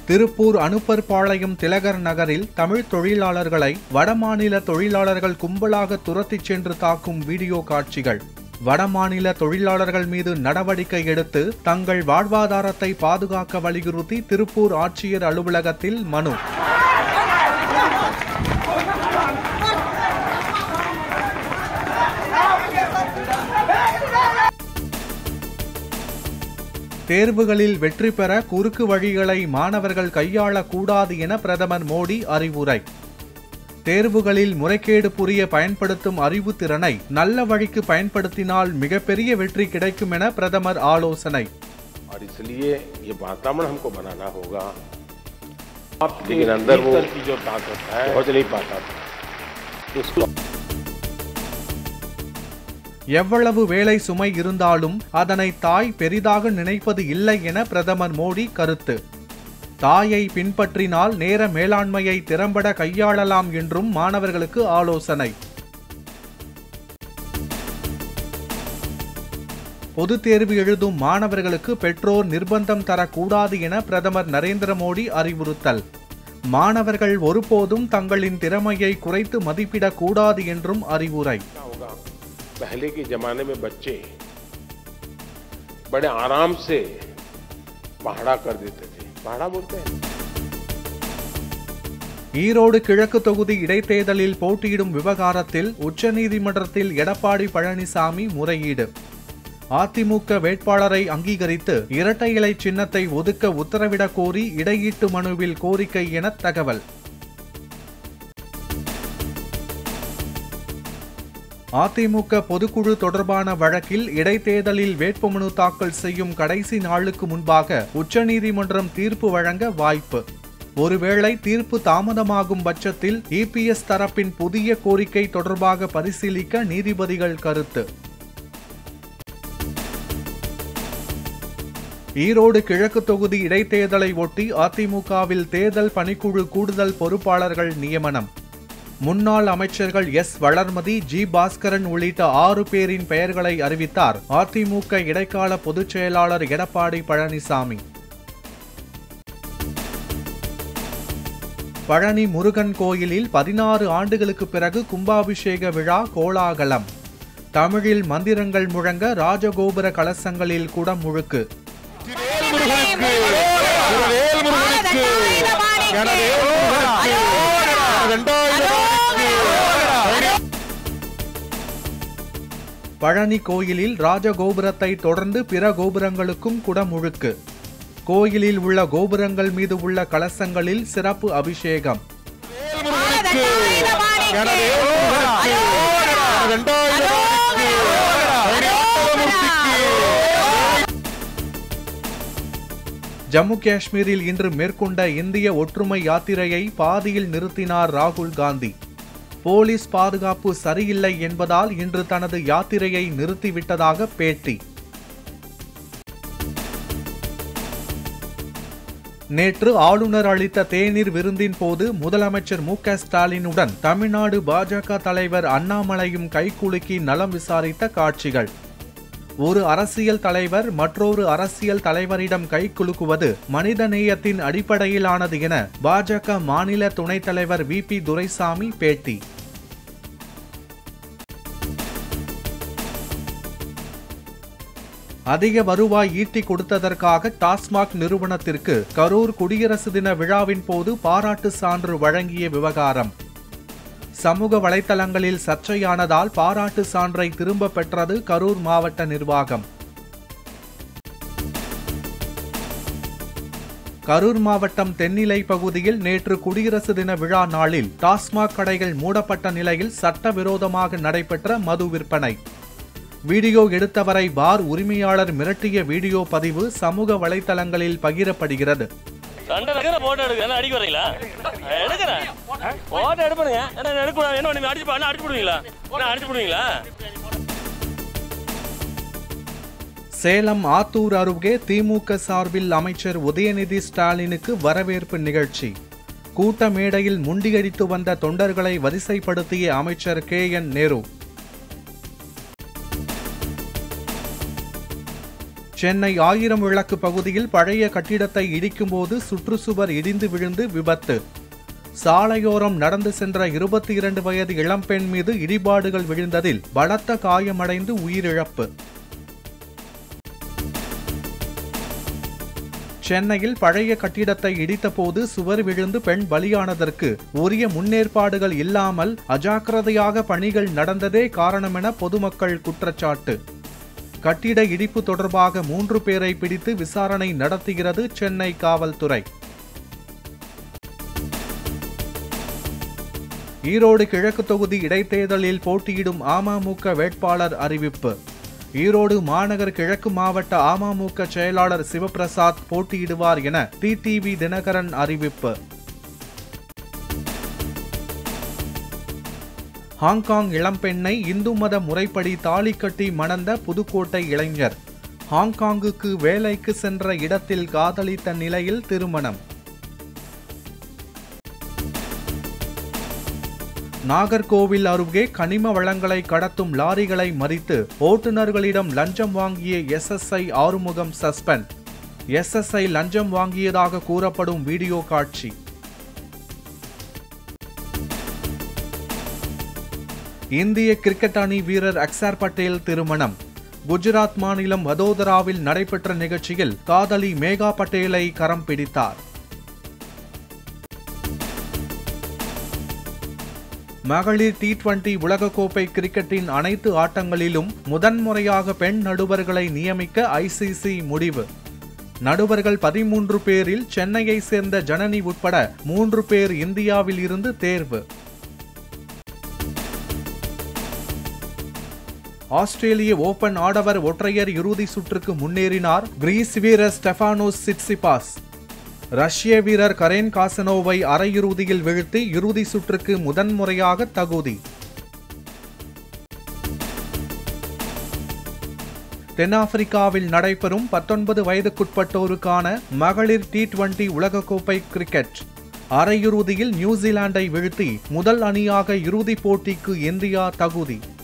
திருப்பூர் அனுப்பர்பாளையம் திலகர் நகரில் தமிழ் தொழிலாளர்களை வடமாநில தொழிலாளர்கள் கும்பலாக துரத்திச் சென்று தாக்கும் வீடியோ காட்சிகள் வடமாநில தொழிலாளர்கள் மீது நடவடிக்கை எடுத்து தங்கள் வாழ்வாதாரத்தை பாதுகாக்க வலியுறுத்தி திருப்பூர் ஆட்சியர் அலுவலகத்தில் மனு தேர்வுகளில் வெற்றி பெற குறுக்கு வழிகளை மாணவர்கள் கையாளக்கூடாது என பிரதமர் மோடி அறிவுரை தேர்வுகளில் முறைகேடு புரிய பயன்படுத்தும் அறிவுத்திறனை நல்ல வழிக்கு பயன்படுத்தினால் மிகப்பெரிய வெற்றி கிடைக்கும் என பிரதமர் ஆலோசனை और इसलिए ये वातावरण हमको बनाना होगा लेकिन अंदर वो की जो ताकत है पहुंच नहीं पाता था उसको எவ்வளவு வேலை சுமை இருந்தாலும் அதனை தாய் பெரிதாக நினைப்பது இல்லை என பிரதமர் மோடி கருத்து தாயை பின்பற்றினால் நேர மேலாண்மையை திறம்பட கையாளலாம் என்றும் மாணவர்களுக்கு ஆலோசனை பொதுத் தேர்வு எழுதும் மாணவர்களுக்கு பெற்றோர் நிர்பந்தம் தரக்கூடாது என பிரதமர் நரேந்திர மோடி அறிவுறுத்தல் மாணவர்கள் ஒருபோதும் தங்களின் திறமையை குறைத்து மதிப்பிடக் கூடாது என்றும் அறிவுரை क्या होगा पहले के जमाने में बच्चे बड़े आराम से पहाड़ा कर देते थे पहाड़ा बोलते हैं ஈரோடு கிழக்கு தொகுதி இடைத்தேர்தலில் போட்டியிடும் விவகாரத்தில் உச்சநீதிமன்றத்தில் எடப்பாடி பழனிசாமி முறையீடு அதிமுக வேட்பாளரை அங்கீகரித்து இரட்டை இலை சின்னத்தை ஒதுக்க உத்தரவிடக் கோரி இடையீட்டு மனுவில் கோரிக்கை என தகவல் அதிமுக பொதுக்குழு தொடர்பான வழக்கில் இடைத்தேர்தலில் வேட்புமனு தாக்கல் செய்யும் கடைசி நாளுக்கு முன்பாக உச்சநீதிமன்றம் தீர்ப்பு வழங்க வாய்ப்பு ஒருவேளை தீர்ப்பு தாமதமாகும் பட்சத்தில் இபிஎஸ் தரப்பின் புதிய கோரிக்கை தொடர்பாக பரிசீலிக்க நீதிபதிகள் கருத்து ஈரோடு கிழக்கு தொகுதி இடைத்தேர்தலை ஒட்டி அதிமுகவில் தேர்தல் பணிக்குழு கூடுதல் பொறுப்பாளர்கள் நியமனம் முன்னாள் அமைச்சர்கள் எஸ் வளர்மதி ஜி பாஸ்கரன் உள்ளிட்ட ஆறு பேரின் பெயர்களை அறிவித்தார் அதிமுக இடைக்கால பொதுச் செயலாளர் எடப்பாடி பழனிசாமி பழனி முருகன் கோயிலில் பதினாறு ஆண்டுகளுக்கு பிறகு கும்பாபிஷேக விழா கோலாகலம் தமிழில் மந்திரங்கள் முழங்க ராஜகோபுர கலசங்களில் குடம் முழுக்கு பழனி கோயிலில் ராஜகோபுரத்தை தொடர்ந்து பிற கோபுரங்களுக்கும் குடமுழுக்கு கோயிலில் உள்ள கோபுரங்கள் மீது உள்ள கலசங்களில் சிறப்பு அபிஷேகம் ஜம்மு காஷ்மீரில் இன்று மேற்கொண்ட இந்திய ஒற்றுமை யாத்திரையை பாதியில் நிறுத்தினார் ராகுல் காந்தி போலீஸ் பாதுகாப்பு சரியில்லை என்பதால் இன்று தனது யாத்திரையை நிறுத்திவிட்டதாக பேட்டி நேற்று ஆளுநர் அளித்த தேநீர் விருந்தின் போது முதலமைச்சர் மு க ஸ்டாலினுடன் தமிழ்நாடு பாஜக தலைவர் அண்ணாமலையும் கைகுலுக்கி நலம் விசாரித்த காட்சிகள் ஒரு அரசியல் தலைவர் மற்றொரு அரசியல் தலைவரிடம் கைகுலுக்குவது மனிதநேயத்தின் அடிப்படையிலானது என பாஜக மாநில துணைத் தலைவர் வி பி துரைசாமி பேட்டி அதிக வருவாய் ஈட்டி கொடுத்ததற்காக டாஸ்மாக் நிறுவனத்திற்கு கரூர் குடியரசு தின விழாவின் போது பாராட்டு சான்று வழங்கிய விவகாரம் சமூக வலைத்தளங்களில் சர்ச்சையானதால் பாராட்டு சான்றை திரும்ப பெற்றது கரூர் மாவட்ட நிர்வாகம் கரூர் மாவட்டம் தென்னிலை பகுதியில் நேற்று குடியரசு தின விழா நாளில் டாஸ்மாக் கடைகள் மூடப்பட்ட நிலையில் சட்டவிரோதமாக நடைபெற்ற மது விற்பனை வீடியோ எடுத்தவரை பார் உரிமையாளர் மிரட்டிய வீடியோ பதிவு சமூக வலைத்தளங்களில் பகிரப்படுகிறது சண்டை இருக்கிற போட்டோ எடுக்க என்ன அடிக்க வரீங்களா எடுக்கிறேன் போட்டோ எடுப்பணுங்க என்ன எடுக்கூடாது என்ன நீங்க அடிச்சு என்ன அடிச்சு போடுவீங்களா என்ன அடிச்சு போடுவீங்களா சேலம் ஆத்தூர் அருகே திமுக சார்பில் அமைச்சர் உதயநிதி ஸ்டாலினுக்கு வரவேற்பு நிகழ்ச்சி கூட்ட மேடையில் முண்டியடித்து வந்த தொண்டர்களை வரிசைப்படுத்திய அமைச்சர் கே என் நேரு சென்னை ஆயிரம் விளக்கு பகுதியில் பழைய கட்டிடத்தை இடிக்கும்போது சுற்றுச்சுவர் இடிந்து விழுந்து விபத்து சாலையோரம் நடந்து சென்ற இருபத்தி இரண்டு வயது இளம்பெண் மீது இடிபாடுகள் விழுந்ததில் பலத்த காயமடைந்து உயிரிழப்பு சென்னையில் பழைய கட்டிடத்தை இடித்தபோது சுவர் விழுந்து பெண் பலியானதற்கு உரிய முன்னேற்பாடுகள் இல்லாமல் அஜாக்கிரதையாக பணிகள் நடந்ததே காரணமென பொதுமக்கள் குற்றச்சாட்டு கட்டிட இடிப்பு தொடர்பாக மூன்று பேரை பிடித்து விசாரணை நடத்துகிறது சென்னை காவல்துறை ஈரோடு கிழக்கு தொகுதி இடைத்தேர்தலில் போட்டியிடும் அமமுக வேட்பாளர் அறிவிப்பு ஈரோடு மாநகர் கிழக்கு மாவட்ட அமமுக செயலாளர் சிவபிரசாத் போட்டியிடுவார் என டிடிவி தினகரன் அறிவிப்பு ஹாங்காங் இளம்பெண்ணை இந்து மத முறைப்படி தாலி கட்டி மணந்த புதுக்கோட்டை இளைஞர் ஹாங்காங்குக்கு வேலைக்கு சென்ற இடத்தில் காதலித்த நிலையில் திருமணம் நாகர்கோவில் அருகே கனிம வளங்களை கடத்தும் லாரிகளை மறித்து ஓட்டுநர்களிடம் லஞ்சம் வாங்கிய எஸ்எஸ்ஐ ஆறுமுகம் சஸ்பெண்ட் எஸ்எஸ்ஐ லஞ்சம் வாங்கியதாக கூறப்படும் வீடியோ காட்சி இந்திய கிரிக்கெட் அணி வீரர் அக்சார் பட்டேல் திருமணம் குஜராத் மாநிலம் வதோதராவில் நடைபெற்ற நிகழ்ச்சியில் காதலி மேகா பட்டேலை கரம் பிடித்தார் மகளிர் டி டுவெண்டி உலகக்கோப்பை கிரிக்கெட்டின் அனைத்து ஆட்டங்களிலும் முதன்முறையாக பெண் நடுவர்களை நியமிக்க ஐசிசி முடிவு நடுவர்கள் பதிமூன்று பேரில் சென்னையை சேர்ந்த ஜனனி உட்பட மூன்று பேர் இந்தியாவில் இருந்து தேர்வு ஆஸ்திரேலிய ஓபன் ஆடவர் ஒற்றையர் இறுதி சுற்றுக்கு முன்னேறினார் கிரீஸ் வீரர் ஸ்டெஃபானோஸ் சிட்சிபாஸ் ரஷ்ய வீரர் கரேன் காசனோவை அரையிறுதியில் வீழ்த்தி இறுதி சுற்றுக்கு முதன்முறையாக தகுதி தென்னாப்பிரிக்காவில் நடைபெறும் பத்தொன்பது வயதுக்குட்பட்டோருக்கான மகளிர் டி டுவெண்டி உலகக்கோப்பை கிரிக்கெட் அரையிறுதியில் நியூசிலாந்தை வீழ்த்தி முதல் அணியாக இறுதிப் போட்டிக்கு இந்தியா தகுதி